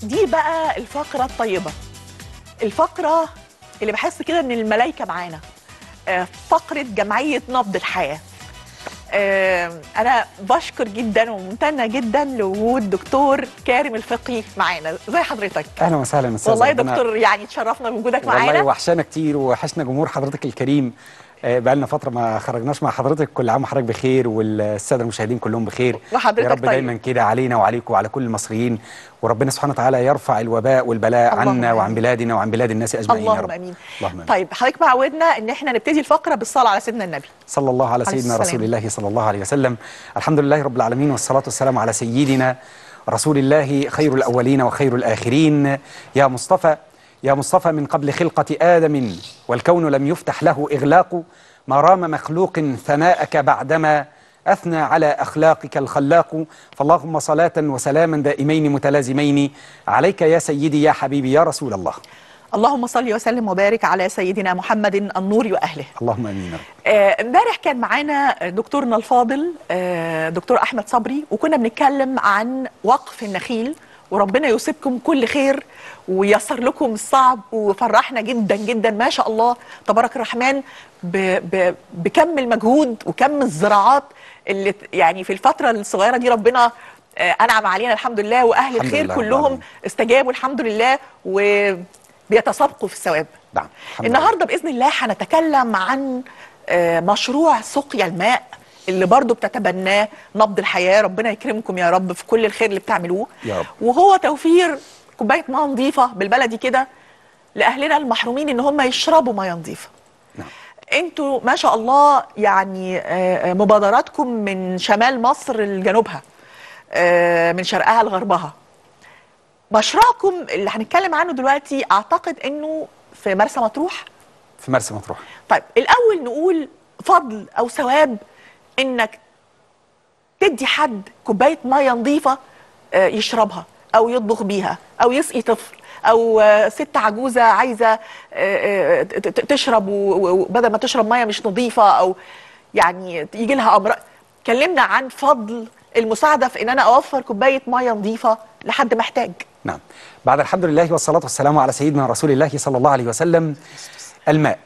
دي بقى الفقرة الطيبة الفقرة اللي بحس كده ان الملايكة معانا آه، فقرة جمعية نبض الحياة آه، انا بشكر جدا وممتنة جدا لوجود دكتور كارم الفقي معانا زي حضرتك اهلا وسهلا استاذ والله يا ربنا- دكتور يعني تشرفنا بوجودك والله معانا وحشانا كتير وحشنا جمهور حضرتك الكريم آه، بقالنا فتره ما خرجناش مع حضرتك كل عام وحضرتك بخير والساده المشاهدين كلهم بخير وحضرتك يا رب طيب. دايما كده علينا وعليكم وعلى كل المصريين وربنا سبحانه وتعالى يرفع الوباء والبلاء اللهم عنا وعن آمين. بلادنا وعن بلاد الناس اجمعين يا اللهم رب امين اللهم امين طيب حضرتك معودنا ان احنا نبتدي الفقرة بالصلاة على سيدنا النبي صلى الله على عليه سيدنا السلام. رسول الله صلى الله عليه وسلم الحمد لله رب العالمين والصلاة والسلام على سيدنا رسول الله خير الأولين وخير الآخرين يا مصطفى يا مصطفى من قبل خلقة آدم والكون لم يفتح له إغلاق ما رام مخلوق ثناءك بعدما أثنى على أخلاقك الخلاق فاللهم صلاة وسلاما دائمين متلازمين عليك يا سيدي يا حبيبي يا رسول الله اللهم صل وسلم وبارك على سيدنا محمد النور واهله اللهم امين يا رب آه، امبارح كان معانا دكتورنا الفاضل آه، دكتور احمد صبري وكنا بنتكلم عن وقف النخيل وربنا يصيبكم كل خير ويسر لكم الصعب وفرحنا جدا جدا ما شاء الله تبارك الرحمن ب ب بكم المجهود وكم الزراعات اللي ت- يعني في الفتره الصغيره دي ربنا آه، انعم علينا الحمد لله واهل الحمد الخير لله رب كلهم العالمين. استجابوا الحمد لله وبيتسابقوا في الثواب نعم الحمد لله. النهارده باذن الله هنتكلم عن آه، مشروع سقيا الماء اللي برضو بتتبناه نبض الحياه ربنا يكرمكم يا رب في كل الخير اللي بتعملوه يا رب. وهو توفير كوبايه ميه نظيفه بالبلدي كده لاهلنا المحرومين ان هم يشربوا ميه نظيفه نعم انتوا ما شاء الله يعني آه، آه، مبادراتكم من شمال مصر لجنوبها آه، من شرقها لغربها مشروعكم اللي هنتكلم عنه دلوقتي اعتقد انه في مرسى مطروح في مرسى مطروح طيب الاول نقول فضل او ثواب انك تدي حد كوبايه ميه نظيفه آه، يشربها او يطبخ بيها او يسقي طفل او آه، ست عجوزه عايزه آه، آه، ت- ت- تشرب و- و- وبدل ما تشرب ميه مش نظيفه او يعني يجي لها امراض كلمنا عن فضل المساعده في ان انا اوفر كوبايه ميه نظيفه لحد محتاج نعم بعد الحمد لله والصلاة والسلام على سيدنا رسول الله صلى الله عليه وسلم الماء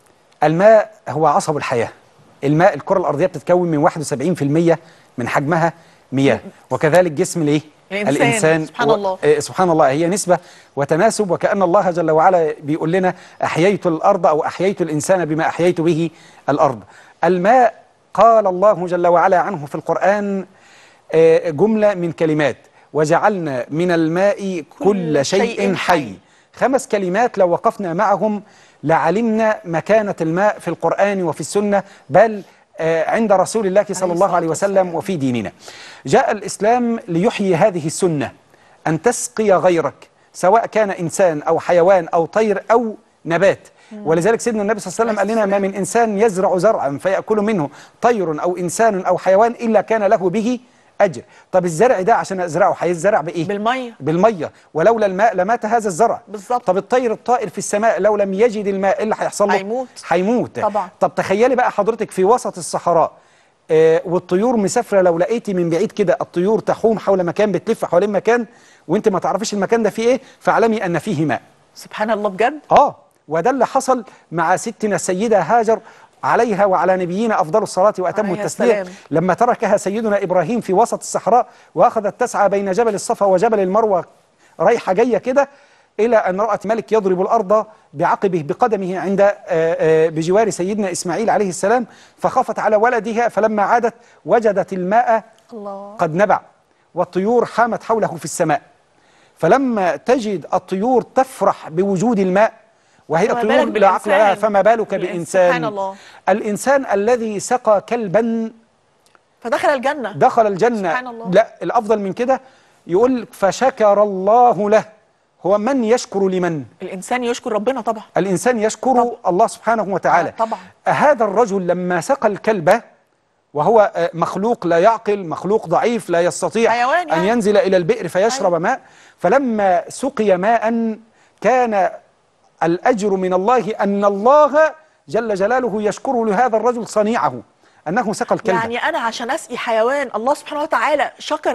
الماء هو عصب الحياة الماء الكرة الأرضية بتتكون من 71% من حجمها مياه وكذلك جسم الايه الإنسان. سبحان و- الله. آه، سبحان الله هي نسبة وتناسب وكأن الله جل وعلا بيقول لنا أحييت الأرض أو أحييت الإنسان بما أحييت به الأرض الماء قال الله جل وعلا عنه في القرآن آه، جملة من كلمات وجعلنا من الماء كل شيء حي خمس كلمات لو وقفنا معهم لعلمنا مكانة الماء في القرآن وفي السنة بل آه، عند رسول الله صلى الله عليه وسلم وفي ديننا جاء الإسلام ليحيي هذه السنة أن تسقي غيرك سواء كان إنسان أو حيوان أو طير أو نبات ولذلك سيدنا النبي صلى الله عليه وسلم قال لنا ما من إنسان يزرع زرعا فيأكل منه طير أو إنسان أو حيوان إلا كان له به أجر طب الزرع ده عشان أزرعه هيزرع بإيه؟ بالميه بالمية ولولا الماء لمات هذا الزرع بالظبط. طب الطير الطائر في السماء لو لم يجد الماء إيه اللي هيحصل له هيموت. هيموت طبعا. طب تخيلي بقى حضرتك في وسط الصحراء آه والطيور مسافره لو لقيتي من بعيد كده الطيور تحوم حول مكان بتلف حوالين مكان وانت ما تعرفيش المكان ده فيه ايه فاعلمي ان فيه ماء سبحان الله بجد اه وده اللي حصل مع ستنا السيده هاجر عليها وعلى نبينا افضل الصلاه واتم عليها التسليم السلام. لما تركها سيدنا ابراهيم في وسط الصحراء واخذت تسعى بين جبل الصفا وجبل المروه رايحه جايه كده الى ان رات ملك يضرب الارض بعقبه بقدمه عند آه، آه، بجوار سيدنا اسماعيل عليه السلام فخافت على ولدها فلما عادت وجدت الماء الله قد نبع والطيور حامت حوله في السماء فلما تجد الطيور تفرح بوجود الماء وهي فما طيور بالك لا عقل لها بالإنسان. فما بالك بالإنسان. بإنسان سبحان الله. الإنسان الذي سقى كلبا فدخل الجنه دخل الجنة سبحان الله. لا الأفضل من كده يقول فشكر الله له هو من يشكر لمن الانسان يشكر ربنا طبعا الإنسان يشكر الله سبحانه وتعالى آه، طبعا. هذا الرجل لما سقى الكلب وهو آه، مخلوق لا يعقل مخلوق ضعيف لا يستطيع حيوان أن يعني. ينزل إلى البئر فيشرب ماء فلما سقي ماء كان الأجر من الله أن الله جل جلاله يشكر لهذا الرجل صنيعه أنه سقى الكلب يعني انا عشان اسقي حيوان الله سبحانه وتعالى شكر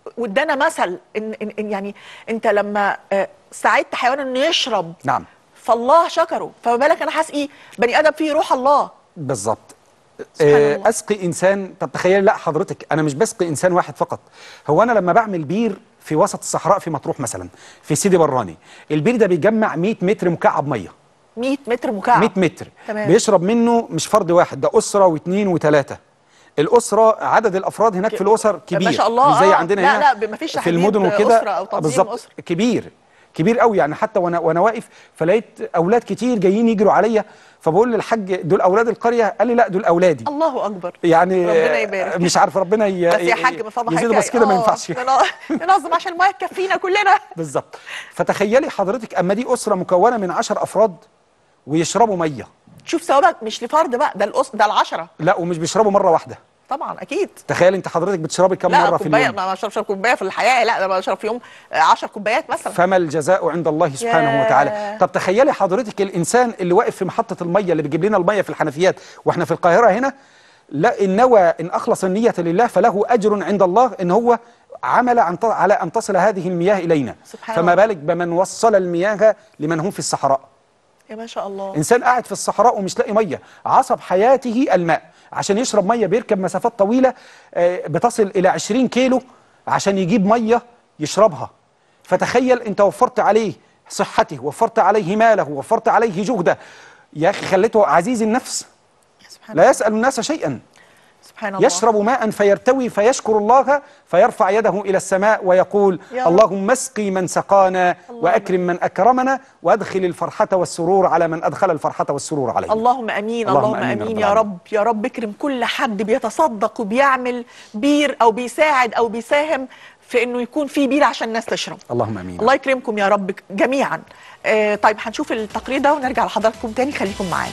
وادانا مثل إن, إن, إن يعني انت لما آه، ساعدت حيوان انه يشرب نعم فالله شكره فما بالك انا هسقي بني ادم فيه روح الله بالظبط سبحان آه، الله. اسقي انسان طب تخيل لا حضرتك انا مش بسقي انسان واحد فقط هو انا لما بعمل بير في وسط الصحراء في مطروح مثلا في سيدي براني البير ده بيجمع 100 متر مكعب ميه 100 متر مكعب 100 متر تمام. بيشرب منه مش فرد واحد ده اسره واثنين وثلاثه الاسره عدد الافراد هناك في الاسر كبير ما شاء الله، مش زي آه. عندنا لا، هنا لا، مفيش في تحديد المدن وكده أسرة أو تنظيم بالظبط أسرة. كبير كبير قوي يعني حتى وانا وانا واقف فلقيت اولاد كتير جايين يجروا عليا فبقول للحاج دول اولاد القريه قال لي لا دول اولادي الله اكبر يعني ربنا يبارك. مش عارف ربنا ي... بس يا حاج من فضلك يزيد حاجة- بس كده ما آه، ينفعش نن- ننظم عشان الميه تكفينا كلنا بالظبط فتخيلي حضرتك اما دي اسره مكونه من 10 افراد ويشربوا ميه شوف ثوابك مش لفرد بقى ده الأس ده العشرة لا ومش بيشربوا مره واحده طبعا اكيد تخيل انت حضرتك بتشربي كم لا مره في كوبايه اليوم ما بشربش كوبايه في الحياه لا ده بشرب في يوم 10 كوبايات مثلا فما الجزاء عند الله سبحانه ياه. وتعالى طب تخيلي حضرتك الانسان اللي واقف في محطه الميه اللي بيجيب لنا الميه في الحنفيات واحنا في القاهره هنا لا ان نوى ان اخلص النيه لله فله اجر عند الله ان هو عمل عن على ان تصل هذه المياه الينا سبحان فما الله. بالك بمن وصل المياه لمن هم في الصحراء يا ما شاء الله انسان قاعد في الصحراء ومش لاقي ميه عصب حياته الماء عشان يشرب ميه بيركب مسافات طويله آه، بتصل الى 20 كيلو عشان يجيب ميه يشربها فتخيل انت وفرت عليه صحته وفرت عليه ماله وفرت عليه جهده يا اخي خليته عزيز النفس سبحان لا يسال الناس شيئا سبحان الله يشرب ماء فيرتوي فيشكر الله فيرفع يده إلى السماء ويقول يا رب. اللهم اسقي من سقانا وأكرم من أكرمنا وأدخل الفرحة والسرور على من أدخل الفرحة والسرور عليه اللهم امين اللهم اللهم آمين يا امين رب يا العالمين. رب يا رب اكرم كل حد بيتصدق وبيعمل بير او بيساعد او بيساهم في انه يكون في بير عشان الناس تشرب اللهم أمين الله يكرمكم يا رب جميعا آه طيب هنشوف التقرير ده ونرجع لحضراتكم تاني خليكم معانا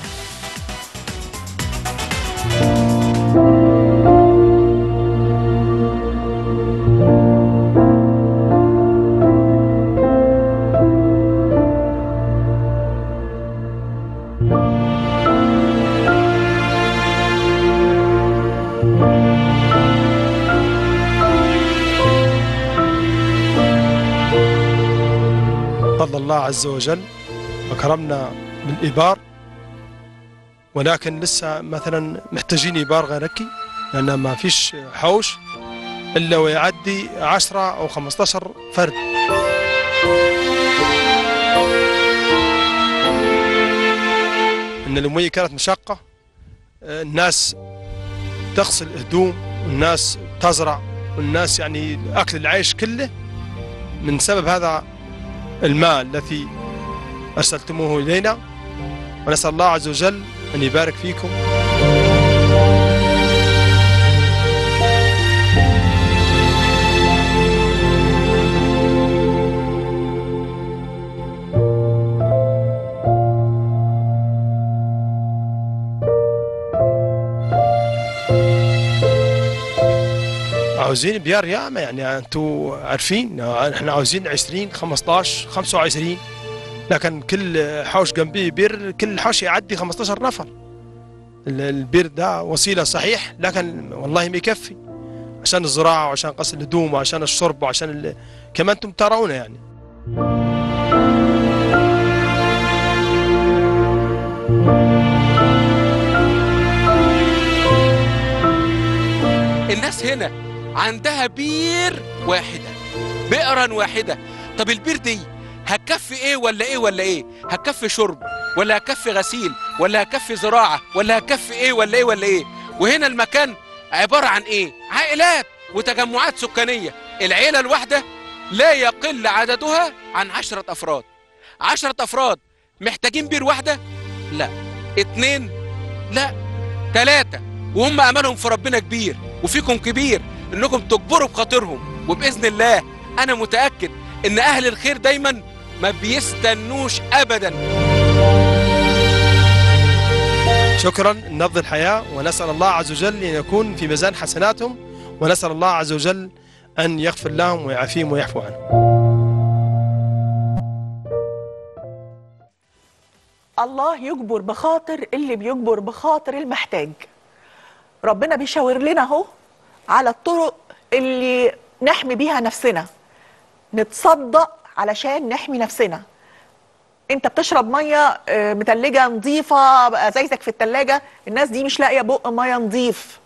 فضل الله عز وجل وكرمنا بالإبار ولكن لسه مثلا محتاجين إبار غيرك لأن ما فيش حوش إلا ويعدي 10 أو 15 فرد إن المية كانت مشقة آه، الناس تغسل هدوم والناس تزرع والناس يعني أكل العيش كله من سبب هذا الماء الذي أرسلتموه إلينا ونسأل الله عز وجل أن يبارك فيكم عاوزين بيار ياما يعني انتوا عارفين احنا عاوزين 20 15 25 لكن كل حوش جنبي بير كل حوش يعدي 15 نفر ال- البير ده وسيله صحيح لكن والله ما يكفي عشان الزراعه وعشان غسل الهدوم وعشان الشرب وعشان ال... كما انتم ترون يعني الناس هنا عندها بير واحدة بئرا واحدة طب البير دي هتكفي ايه ولا ايه ولا ايه هتكفي شرب ولا هتكفي غسيل ولا هتكفي زراعة ولا هتكفي ايه ولا ايه ولا ايه وهنا المكان عبارة عن ايه عائلات وتجمعات سكانية العيلة الواحدة لا يقل عددها عن عشرة أفراد عشرة أفراد محتاجين بير واحدة لا اتنين لا تلاتة وهم أملهم في ربنا كبير وفيكم كبير انكم تجبروا بخاطرهم وباذن الله انا متاكد ان اهل الخير دايما ما بيستنوش ابدا شكرا نبض الحياه ونسال الله عز وجل ان يكون في ميزان حسناتهم ونسال الله عز وجل ان يغفر لهم ويعافيهم ويعفو عنهم الله يجبر بخاطر اللي بيجبر بخاطر المحتاج ربنا بيشاور لنا اهو على الطرق اللي نحمي بيها نفسنا نتصدق علشان نحمي نفسنا انت بتشرب ميه آه، متلجه نظيفه بقى زيتك في التلاجة الناس دي مش لاقيه بق ميه نظيف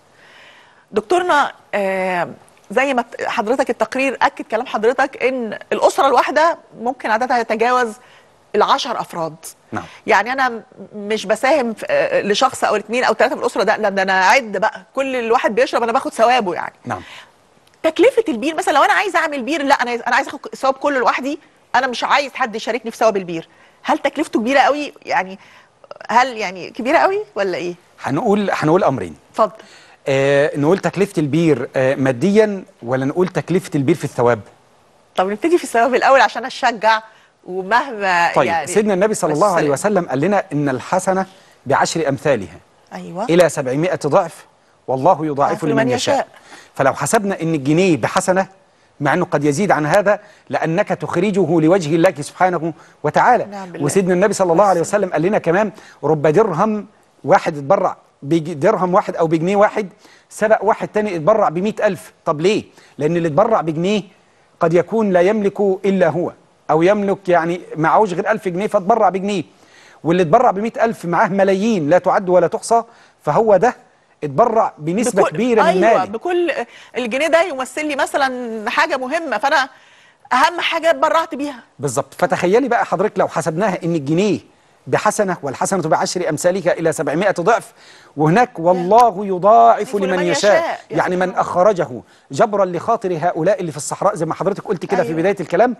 دكتورنا آه، زي ما ت- حضرتك التقرير اكد كلام حضرتك ان الاسره الواحده ممكن عددها يتجاوز العشر افراد نعم. يعني انا م- مش بساهم في- آه، لشخص او اثنين او ثلاثه في الاسره ده لا ده انا اعد بقى كل الواحد بيشرب انا باخد ثوابه يعني نعم تكلفه البير مثلا لو انا عايز اعمل بير لا انا انا عايز اخد ثواب كله لوحدي انا مش عايز حد يشاركني في ثواب البير هل تكلفته كبيره قوي يعني هل يعني كبيره قوي ولا ايه هنقول هنقول امرين اتفضل آه نقول تكلفه البير آه ماديا ولا نقول تكلفه البير في الثواب طب نبتدي في الثواب الاول عشان اشجع ومهما طيب يعني سيدنا النبي صلى الله عليه والسلام. وسلم قال لنا ان الحسنه بعشر امثالها ايوه الى 700 ضعف والله يضاعف لمن يشاء فلو حسبنا ان الجنيه بحسنه مع انه قد يزيد عن هذا لانك تخرجه لوجه الله سبحانه وتعالى نعم بالله. وسيدنا النبي صلى الله عليه وسلم قال لنا كمان رب درهم واحد اتبرع بدرهم واحد او بجنيه واحد سبق واحد تاني اتبرع بمئة ألف طب ليه؟ لأن اللي اتبرع بجنيه قد يكون لا يملك إلا هو أو يملك يعني معهوش غير ألف جنيه فاتبرع بجنيه واللي اتبرع بمئة ألف معاه ملايين لا تعد ولا تحصى فهو ده اتبرع بنسبة بكل- كبيرة من ايوه ماله بكل الجنيه ده يمثل لي مثلا حاجه مهمه فانا اهم حاجه اتبرعت بيها بالظبط فتخيلي بقى حضرتك لو حسبناها ان الجنيه بحسنه والحسنه بعشر امثالها الى 700 ضعف وهناك والله يضاعف لمن لمن يشاء. يشاء يا يعني من سبحان الله. اخرجه جبرا لخاطر هؤلاء اللي في الصحراء زي ما حضرتك قلت كده في أيوة. بدايه الكلام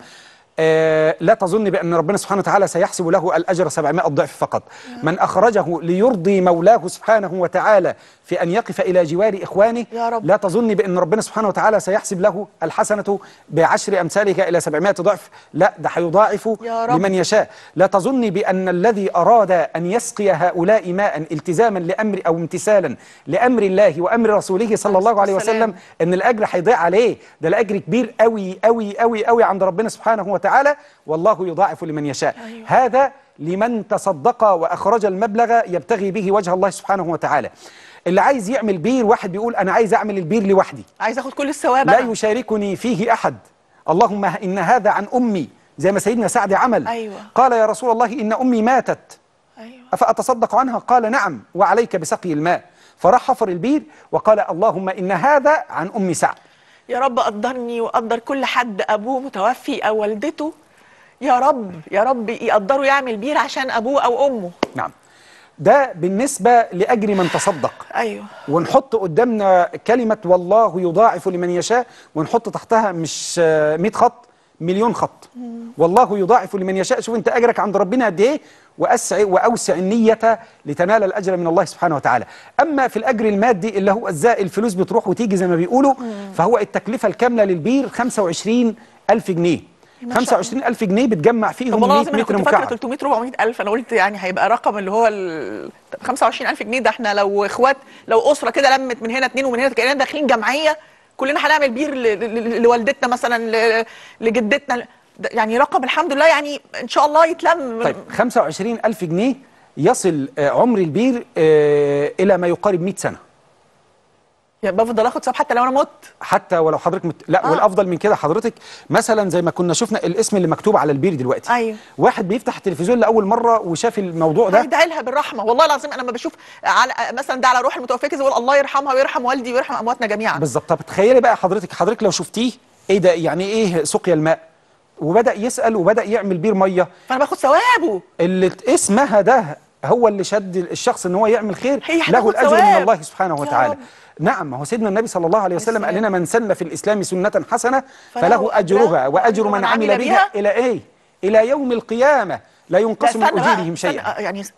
آه لا تظن بان ربنا سبحانه وتعالى سيحسب له الاجر 700 ضعف فقط من اخرجه ليرضي مولاه سبحانه وتعالى في ان يقف الى جوار اخوانه يا رب. لا تظن بان ربنا سبحانه وتعالى سيحسب له الحسنه بعشر امثالها الى 700 ضعف لا ده هيضاعف يا رب. لمن يشاء لا تظني بأن الذي أراد أن يسقي هؤلاء ماء التزاما لأمر أو امتثالا لأمر الله وأمر رسوله صلى الله عليه والسلام. وسلم أن الأجر هيضيع عليه ده الأجر كبير قوي قوي قوي قوي عند ربنا سبحانه وتعالى والله يضاعف لمن يشاء أيوة. هذا لمن تصدق وأخرج المبلغ يبتغي به وجه الله سبحانه وتعالى اللي عايز يعمل بير واحد بيقول أنا عايز أعمل البير لوحدي عايز اخد كل الثواب لا أنا. يشاركني فيه أحد اللهم إن هذا عن أمي زي ما سيدنا سعد عمل أيوة. قال يا رسول الله إن أمي ماتت ايوه أفأتصدق عنها قال نعم وعليك بسقي الماء فراح حفر البير وقال اللهم إن هذا عن أم سعد يا رب قدرني وقدر كل حد ابوه متوفي او والدته يا رب يا رب يقدروا يعمل بير عشان ابوه او امه نعم ده بالنسبة لأجر من تصدق ايوه ونحط قدامنا كلمة والله يضاعف لمن يشاء ونحط تحتها مش آه، 100 خط مليون خط والله يضاعف لمن يشاء شوف انت اجرك عند ربنا قد ايه واسع واوسع النية لتنال الاجر من الله سبحانه وتعالى اما في الاجر المادي اللي هو ازاي الفلوس بتروح وتيجي زي ما بيقولوا فهو التكلفة الكاملة للبير 25 ألف جنيه ما شاء الله. 25 ألف جنيه بتجمع طب فيهم والله 100 العظيم انا متر كنت فاكره مكعب 300 400 الف انا قلت يعني هيبقى رقم اللي هو ال 25000 جنيه ده احنا لو اخوات لو اسره كده لمت من هنا اتنين ومن هنا كاننا داخلين جمعيه كلنا هنعمل بير ل- ل- ل- لوالدتنا مثلا ل- لجدتنا ده يعني رقم الحمد لله يعني ان شاء الله يتلم طيب 25 ألف جنيه يصل آه، عمر البير آه، إلى ما يقارب 100 سنة يبقى بفضل اخد ثواب حتى لو انا مت حتى ولو حضرتك مت... لا آه. آه. والافضل من كده حضرتك مثلا زي ما كنا شفنا الاسم اللي مكتوب على البير دلوقتي أيوه. واحد بيفتح التلفزيون لاول مره وشاف الموضوع ده هيدعي لها بالرحمه والله العظيم انا لما بشوف على مثلا ده على روح المتوفيه كده بقول الله يرحمها ويرحم والدي ويرحم امواتنا جميعا بالظبط طب تخيلي بقى حضرتك حضرتك لو شفتيه ايه ده يعني ايه سقيا الماء وبدا يسال وبدا يعمل بير ميه فانا باخد ثوابه اللي اسمها ده هو اللي شد الشخص ان هو يعمل خير هي له هتاخد الاجر من ثواب. الله سبحانه يا وتعالى رب. نعم ما هو سيدنا النبي صلى الله عليه وسلم قال لنا من سن في الاسلام سنه حسنه فله فله اجرها أجرها واجر من عمل بها الى ايه الى يوم القيامه لا ينقص من استنى بقى، اجورهم استنى، شيئا آه، يعني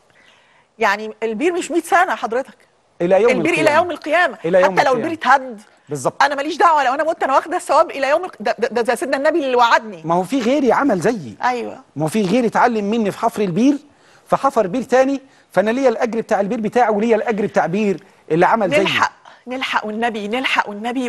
يعني البير مش 100 سنه حضرتك الى يوم البير القيامه الى يوم القيامه إلى يوم حتى لو القيامة. البير اتهد بالظبط انا ماليش دعوه لو انا مت انا واخده الثواب الى يوم الق... ده, ده, ده زي سيدنا النبي اللي وعدني ما هو في غيري عمل زيي ايوه ما هو في غيري اتعلم مني في حفر البير فحفر بير تاني فانا ليا الاجر بتاع البير بتاعه وليا الاجر بتاع بير اللي عمل زيي نلحق نلحق والنبي نلحق والنبي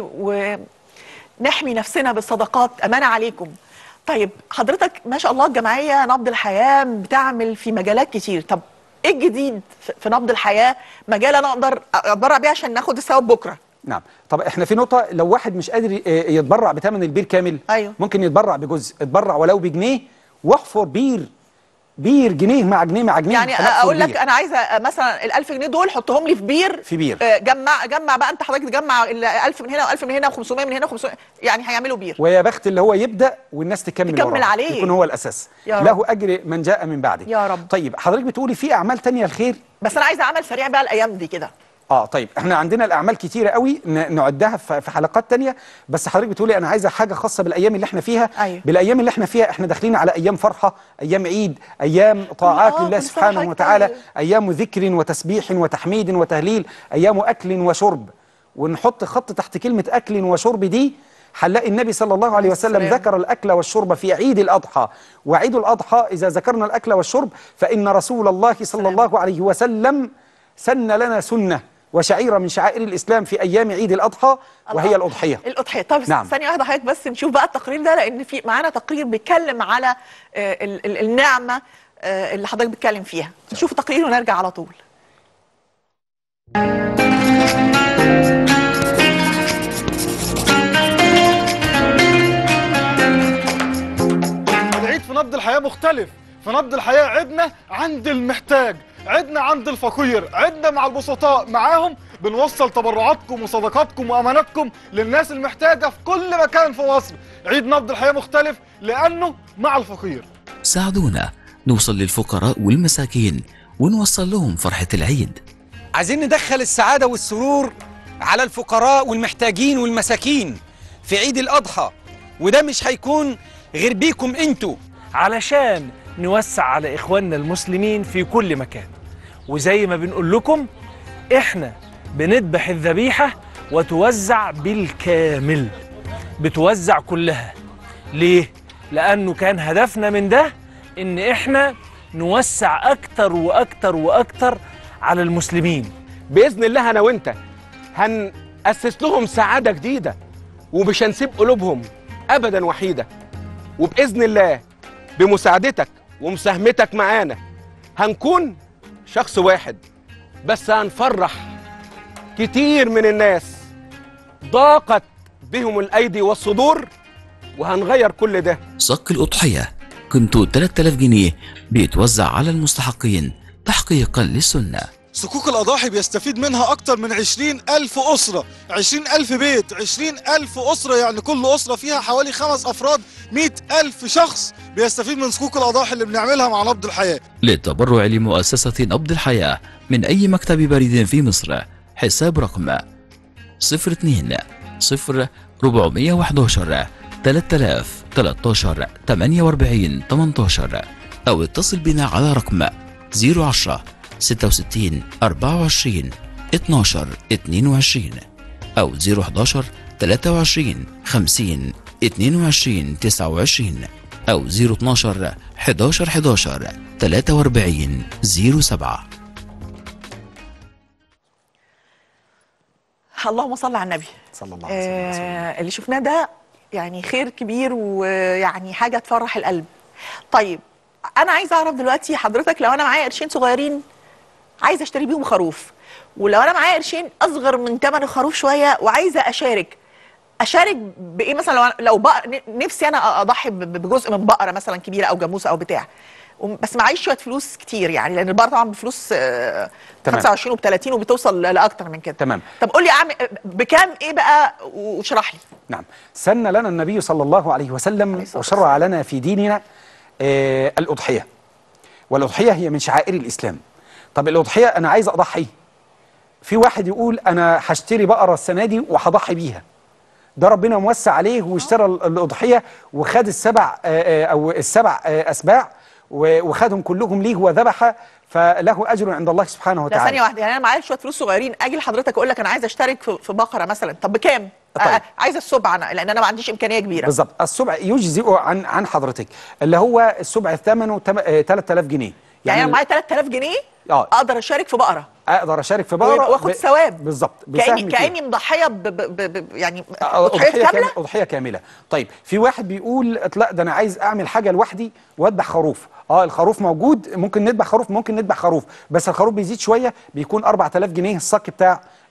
ونحمي نفسنا بالصدقات امانه عليكم طيب حضرتك ما شاء الله الجمعيه نبض الحياه بتعمل في مجالات كتير طب ايه الجديد في- في نبض الحياه مجال انا اقدر اتبرع بيه عشان ناخد الثواب بكره نعم طب احنا في نقطة لو واحد مش قادر ي- يتبرع بثمن البير كامل أيوه. ممكن يتبرع بجزء اتبرع ولو بجنيه واحفر بير بير جنيه مع جنيه مع جنيه يعني هنحفر اقول لك بير. انا عايزه مثلا ال 1000 جنيه دول حطهم لي في بير في بير. آه، جمع جمع بقى انت حضرتك تجمع ال 1000 من هنا و1000 من هنا و500 من هنا و500 يعني هيعملوا بير ويا بخت اللي هو يبدا والناس تكمل تكمل وراه. عليه. يكون هو الاساس يا له رب. اجر من جاء من بعده يا رب. طيب حضرتك بتقولي في اعمال تانية الخير بس انا عايزه عمل سريع بقى الايام دي كده اه طيب احنا عندنا الاعمال كتيره قوي ن- نعدها في في حلقات تانية بس حضرتك بتقولي انا عايزه حاجه خاصه بالايام اللي احنا فيها أيوة. بالايام اللي احنا فيها احنا داخلين على ايام فرحه ايام عيد ايام طاعات آه، لله كل سنة سبحانه وحضرتك وتعالى طيب. ايام ذكر وتسبيح وتحميد وتهليل ايام اكل وشرب ونحط خط تحت كلمه اكل وشرب دي هنلاقي النبي صلى الله عليه وسلم السلام. ذكر الاكل والشرب في عيد الاضحى وعيد الاضحى اذا ذكرنا الاكل والشرب فان رسول الله صلى سلام. الله عليه وسلم سن لنا سنه وشعيره من شعائر الاسلام في ايام عيد الاضحى وهي الله. الاضحيه الاضحيه طب نعم. نعم. ثانيه واحده حضرتك بس نشوف بقى التقرير ده لان في معانا تقرير بيتكلم على آه، ال- ال- النعمه آه، اللي حضرتك بتتكلم فيها نشوف التقرير ونرجع على طول العيد في نبض الحياة مختلف في نبض الحياة عدنا عند المحتاج عدنا عند الفقير عدنا مع البسطاء معاهم بنوصل تبرعاتكم وصدقاتكم وأماناتكم للناس المحتاجة في كل مكان في مصر عيد نبض الحياة مختلف لأنه مع الفقير ساعدونا نوصل للفقراء والمساكين ونوصل لهم فرحة العيد عايزين ندخل السعاده والسرور على الفقراء والمحتاجين والمساكين في عيد الاضحى وده مش هيكون غير بيكم انتوا علشان نوسع على إخواننا المسلمين في كل مكان وزي ما بنقول لكم إحنا بنذبح الذبيحة وتوزع بالكامل بتوزع كلها ليه؟ لأنه كان هدفنا من ده إن إحنا نوسع أكتر وأكتر وأكتر على المسلمين باذن الله انا وانت هنأسس لهم سعاده جديده ومش هنسيب قلوبهم ابدا وحيده وباذن الله بمساعدتك ومساهمتك معانا هنكون شخص واحد بس هنفرح كتير من الناس ضاقت بهم الايدي والصدور وهنغير كل ده صك الأضحية قيمته 3000 جنيه بيتوزع على المستحقين تحقيقا للسنة صكوك الأضاحي بيستفيد منها أكتر من عشرين ألف أسرة عشرين ألف بيت عشرين ألف أسرة يعني كل أسرة فيها حوالي خمس أفراد مئة ألف شخص بيستفيد من صكوك الأضاحي اللي بنعملها مع نبض الحياة للتبرع لمؤسسة نبض الحياة من أي مكتب بريد في مصر حساب رقم 02 0 411 3000 13 48 18 أو اتصل بنا على رقم 010 66 24 12 22 أو 011 23 50 22 29 أو 012 11 11 43 07 اللهم صل على النبي صلى الله عليه وسلم آه اللي شفناه ده يعني خير كبير ويعني حاجه تفرح القلب طيب انا عايزه اعرف دلوقتي حضرتك لو انا معايا قرشين صغيرين عايزه اشتري بيهم خروف ولو انا معايا قرشين اصغر من ثمن الخروف شويه وعايزه اشارك اشارك بايه مثلا لو لو بقر ن- نفسي انا اضحي ب- ب- بجزء من بقره مثلا كبيره او جاموسه او بتاع وم- بس معيش شويه فلوس كتير يعني لان البقره طبعا بفلوس آه، تمام. 25 وب 30 وبتوصل ل- لاكتر من كده تمام. طب قول لي اعمل بكام ايه بقى واشرح لي نعم سن لنا النبي صلى الله عليه وسلم الصلاة وشرع لنا في ديننا آه الأضحية والأضحية هي من شعائر الإسلام طب الأضحية أنا عايز أضحي في واحد يقول أنا هشتري بقرة السنة دي وهضحي بيها ده ربنا موسع عليه واشترى ال- الأضحية وخد السبع آه، آه، أو السبع آه، أسباع و- وخدهم كلهم ليه وذبح فله أجر عند الله سبحانه لا وتعالى ثانيه واحده يعني انا معايا شويه فلوس صغيرين اجي لحضرتك اقول لك انا عايزه اشترك في في بقره مثلا طب بكام طيب. آه عايزه السبع انا لان انا ما عنديش امكانيه كبيره بالظبط السبع يجزئ عن عن حضرتك اللي هو السبع ثمنه تم- آه، 3000 جنيه يعني انا معايا 3000 جنيه آه. اقدر اشارك في بقره اقدر اشارك في بقره واخد ب- ثواب بالظبط كاني بسهم فيها. كاني مضحيه ب ب ب ب يعني آه، اضحيه كامله كاملة اضحيه كامله طيب في واحد بيقول لا ده انا عايز اعمل حاجه لوحدي واذبح خروف اه الخروف موجود ممكن نذبح خروف ممكن نذبح خروف بس الخروف بيزيد شويه بيكون 4000 جنيه الصك بتاع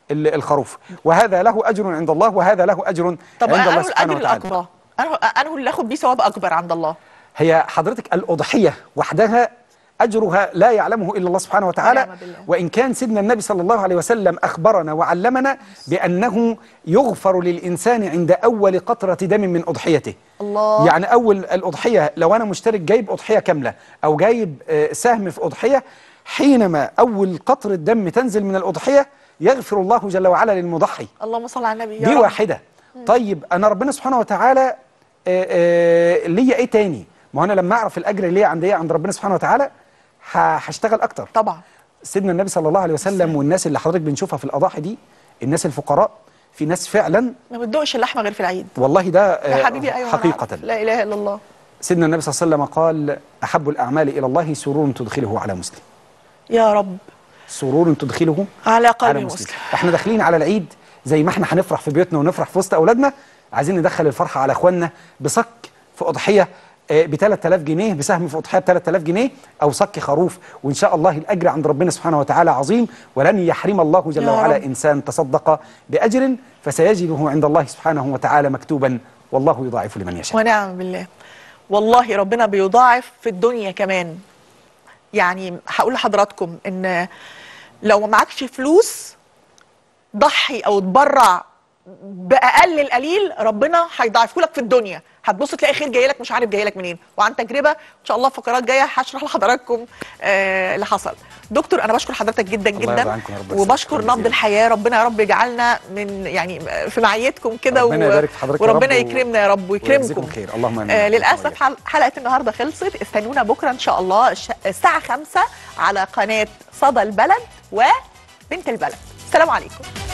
ال- الخروف وهذا له اجر عند الله وهذا له اجر طب عند الله انا سبحانه الاجر وتعالى الاكبر انا انا اللي اخد بيه ثواب اكبر عند الله هي حضرتك الأضحية وحدها أجرها لا يعلمه إلا الله سبحانه وتعالى ونعم بالله. وإن كان سيدنا النبي صلى الله عليه وسلم أخبرنا وعلمنا بأنه يغفر للإنسان عند أول قطرة دم من أضحيته الله يعني أول الأضحية لو أنا مشترك جايب أضحية كاملة أو جايب آه، سهم في أضحية حينما أول قطرة دم تنزل من الأضحية يغفر الله جل وعلا للمضحي اللهم صل على النبي يا دي رب. واحدة طيب أنا ربنا سبحانه وتعالى آه، آه، ليا إيه تاني ما هو أنا لما أعرف الأجر اللي ليا عند إيه عند ربنا سبحانه وتعالى ه- هشتغل أكتر طبعا سيدنا النبي صلى الله عليه وسلم والناس اللي حضرتك بنشوفها في الأضاحي دي الناس الفقراء في ناس فعلا ما بتدوقش اللحمه غير في العيد والله ده آه، يا حبيبي ايوه أنا حقيقة عارف. لا اله الا الله سيدنا النبي صلى الله عليه وسلم قال أحب الأعمال إلى الله سرور تدخله على مسلم يا رب سرور تدخله على قلب على مسلم مسلم احنا داخلين على العيد زي ما احنا هنفرح في بيوتنا ونفرح في وسط اولادنا عايزين ندخل الفرحه على اخواننا بصك في اضحيه ب 3000 جنيه بسهم في اضحيه ب 3000 جنيه او صك خروف وان شاء الله الاجر عند ربنا سبحانه وتعالى عظيم ولن يحرم الله جل يا وعلا رب. انسان تصدق باجر فسيجده عند الله سبحانه وتعالى مكتوبا والله يضاعف لمن يشاء ونعم بالله والله ربنا بيضاعف في الدنيا كمان يعني هقول لحضراتكم ان لو ما معكش فلوس ضحي او تبرع باقل القليل ربنا هيضاعفه لك في الدنيا هتبص تلاقي خير جاي لك مش عارف جاي لك منين وعن تجربه ان شاء الله فقرات جايه هشرح لحضراتكم آه اللي حصل دكتور انا بشكر حضرتك جدا الله يرضى جدا عنكم يا رب يسلمك. وبشكر ربنا نبض يزيدك. الحياه ربنا يا رب يجعلنا من يعني في معيتكم كده ربنا يبارك في حضرتك يا وربنا رب و- يكرمنا يا رب ويجزيكم ويكرمكم خير اللهم امين آه للاسف حل- حلقه النهارده خلصت استنونا بكره ان شاء الله الش- الساعه 5 على قناه صدى البلد وبنت البلد السلام عليكم